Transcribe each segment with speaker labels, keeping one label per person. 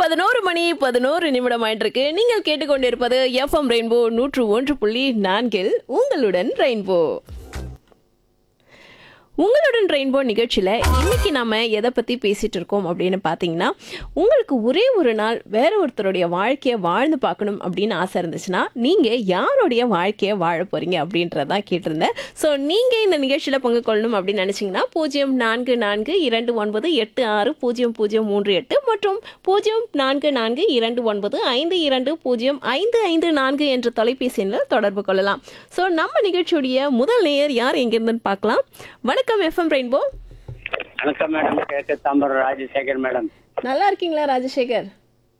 Speaker 1: பதினோரு மணி பதினோரு நிமிடம் ஆயிட்டிருக்கு நீங்கள் கேட்டுக்கொண்டிருப்பது எஃப்எம் ரெயின்போ நூற்று ஒன்று புள்ளி நான்கில் உங்களுடன் ரெயின்போ உங்களுடன் ரெயின்போ நிகழ்ச்சியில் இன்னைக்கு நாம எதை பற்றி பேசிட்டு இருக்கோம் அப்படின்னு பார்த்தீங்கன்னா உங்களுக்கு ஒரே ஒரு நாள் வேற ஒருத்தருடைய வாழ்க்கையை வாழ்ந்து பார்க்கணும் அப்படின்னு ஆசை இருந்துச்சுன்னா நீங்கள் யாருடைய வாழ்க்கையை வாழ போறீங்க அப்படின்றதான் கேட்டிருந்தேன் ஸோ நீங்கள் இந்த நிகழ்ச்சியில் பங்கு கொள்ளணும் அப்படின்னு நினச்சிங்கன்னா பூஜ்ஜியம் நான்கு நான்கு இரண்டு ஒன்பது எட்டு ஆறு பூஜ்ஜியம் பூஜ்ஜியம் மூன்று எட்டு மற்றும் பூஜ்ஜியம் நான்கு நான்கு இரண்டு ஒன்பது ஐந்து இரண்டு பூஜ்ஜியம் ஐந்து ஐந்து நான்கு என்ற தொலைபேசி எண்ணில் தொடர்பு கொள்ளலாம் ஸோ நம்ம நிகழ்ச்சியுடைய முதல் நேயர் யார் எங்கிருந்துன்னு பார்க்கலாம் வணக்கம் எஃப்எம் ரெயின்போ
Speaker 2: வணக்கம் மேடம் கேட்க தாம்பரம் ராஜசேகர் மேடம்
Speaker 1: நல்லா இருக்கீங்களா ராஜசேகர்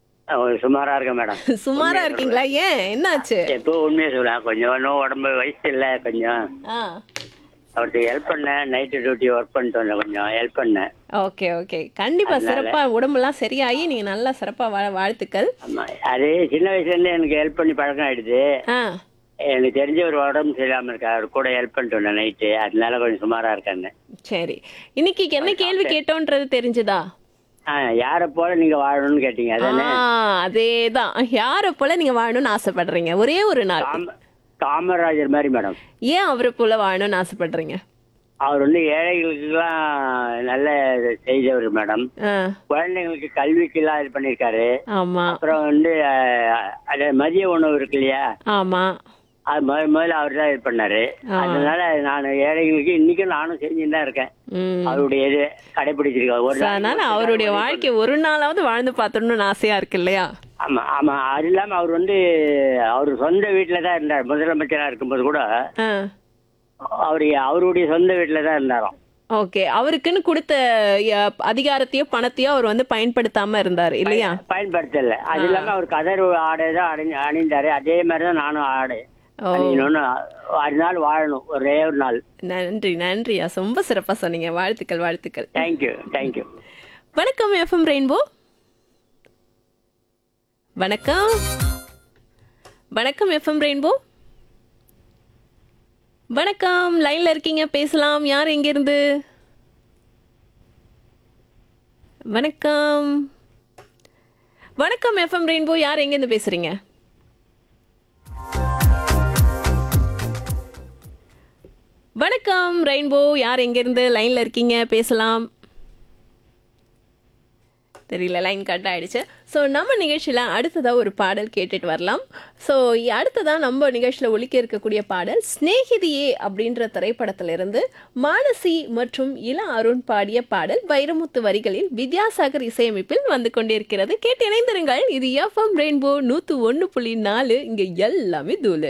Speaker 2: அஹ் சுமாரா இருக்கேன் மேடம்
Speaker 1: சுமாரா இருக்கீங்களா ஏன் என்னாச்சு
Speaker 2: எப்போ உண்மையை சொல்லேன் கொஞ்சம் இன்னும் உடம்பு வயசு இல்லை கொஞ்சம்
Speaker 1: ஆ
Speaker 2: அவருக்கு ஹெல்ப் பண்ணேன் நைட்டு டியூட்டி ஒர்க் பண்ணிட்டு வந்தேன் கொஞ்சம் ஹெல்ப் பண்ணேன்
Speaker 1: ஓகே ஓகே கண்டிப்பா சிறப்பா உடம்பெல்லாம் சரியாகி நீங்க நல்லா சிறப்பா வாழ வாழ்த்துக்கள்
Speaker 2: ஆமா அது சின்ன வயசுலேருந்து எனக்கு ஹெல்ப் பண்ணி பழக்கம் ஆயிடுது
Speaker 1: ஆ
Speaker 2: எனக்கு தெரிஞ்ச ஒரு உடம்பு சரியில்லாம இருக்கா அவர் கூட ஹெல்ப் பண்ணிட்டு வந்தேன் நைட்டு அதனால கொஞ்சம் சுமாரா இருக்கேன்னு
Speaker 1: சரி இன்னைக்கு என்ன கேள்வி கேட்டோன்றது தெரிஞ்சுதா
Speaker 2: ஆ யாரை போல நீங்க வாழணும்னு கேட்டீங்க அதானே
Speaker 1: ஆ அதேதான் யாரை போல நீங்க வாழணும்னு ஆசைப்படுறீங்க ஒரே ஒரு நாள்
Speaker 2: காம காமராஜர் மாதிரி மேடம்
Speaker 1: ஏன் அவரை போல வாழணும்னு ஆசைப்படுறீங்க
Speaker 2: அவர் வந்து ஏழைகளுக்கெல்லாம் நல்ல செய்தவர் மேடம்
Speaker 1: ஆ
Speaker 2: குழந்தைங்களுக்கு கல்விக்கெல்லாம் இது பண்ணியிருக்காரு
Speaker 1: ஆமா
Speaker 2: அப்புறம் வந்து அஹ், அது மதிய உணவு இருக்கு இல்லையா
Speaker 1: ஆமா
Speaker 2: அது முதல் முதல்ல அவர் தான் இது பண்ணாரு அதனால நான் ஏழைகளுக்கு இன்னைக்கும் நானும் செஞ்சுட்டு தான் இருக்கேன்
Speaker 1: ம்
Speaker 2: அவருடைய இது கடைபிடிச்சிருக்கேன் ஒரு
Speaker 1: So,
Speaker 2: நாள்
Speaker 1: அதனால அவருடைய வாழ்க்கை ஒரு நாளாவது வாழ்ந்து பார்த்தணும்னு ஆசையா இருக்கு இல்லையா
Speaker 2: ஆமா ஆமா அது இல்லாம அவர் வந்து அவர் சொந்த வீட்டுல தான் இருந்தார் முதலமைச்சரா இருக்கும்போது கூட
Speaker 1: ஆ
Speaker 2: அவர் அவருடைய சொந்த வீட்டுல தான் இருந்தாராம்
Speaker 1: ஓகே அவருக்குன்னு கொடுத்த அ, அதிகாரத்தையோ பணத்தையோ அவர் வந்து பயன்படுத்தாம இருந்தார் இல்லையா
Speaker 2: பயன்படுத்தல அது இல்லாம அவர் கதர் ஆடை தான் அணி அணிந்தாரு அதே மாதிரி தான் நானும் ஆடை
Speaker 1: ஓ
Speaker 2: அணியணும்னு ஒரு நாள் வாழணும் ஒரே ஒரு நாள்
Speaker 1: நன்றி நன்றியா ரொம்ப சிறப்பா சொன்னீங்க வாழ்த்துக்கள் வாழ்த்துக்கள்
Speaker 2: தேங்க்யூ தேங்க்யூ
Speaker 1: வணக்கம் எஃப்எம் ரெயின்போ வணக்கம் வணக்கம் எஃப்எம் ரெயின்போ வணக்கம் லைன்ல இருக்கீங்க பேசலாம் யார் எங்கிருந்து வணக்கம் வணக்கம் எஃப்எம் ரெயின்போ யார் எங்கிருந்து பேசுறீங்க வணக்கம் ரெயின்போ யார் எங்கிருந்து லைன்ல இருக்கீங்க பேசலாம் தெரியல லைன் கட் ஆயிடுச்சு ஸோ நம்ம நிகழ்ச்சியில் அடுத்ததாக ஒரு பாடல் கேட்டுட்டு வரலாம் ஸோ அடுத்ததாக நம்ம நிகழ்ச்சியில் ஒலிக்க இருக்கக்கூடிய பாடல் ஸ்நேகிதியே அப்படின்ற திரைப்படத்திலிருந்து மானசி மற்றும் இள அருண் பாடிய பாடல் வைரமுத்து வரிகளில் வித்யாசாகர் இசையமைப்பில் வந்து கொண்டிருக்கிறது கேட்டு இணைந்திருங்கள் இது எஃப்எம் ரெயின்போ நூற்று ஒன்று புள்ளி நாலு இங்கே எல்லாமே தூளு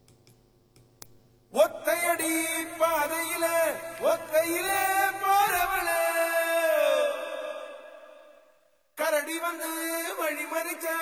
Speaker 3: ஒத்தையடி பாதையில ஒத்தையிலே போறவள கரடி வந்து வழிமறிச்ச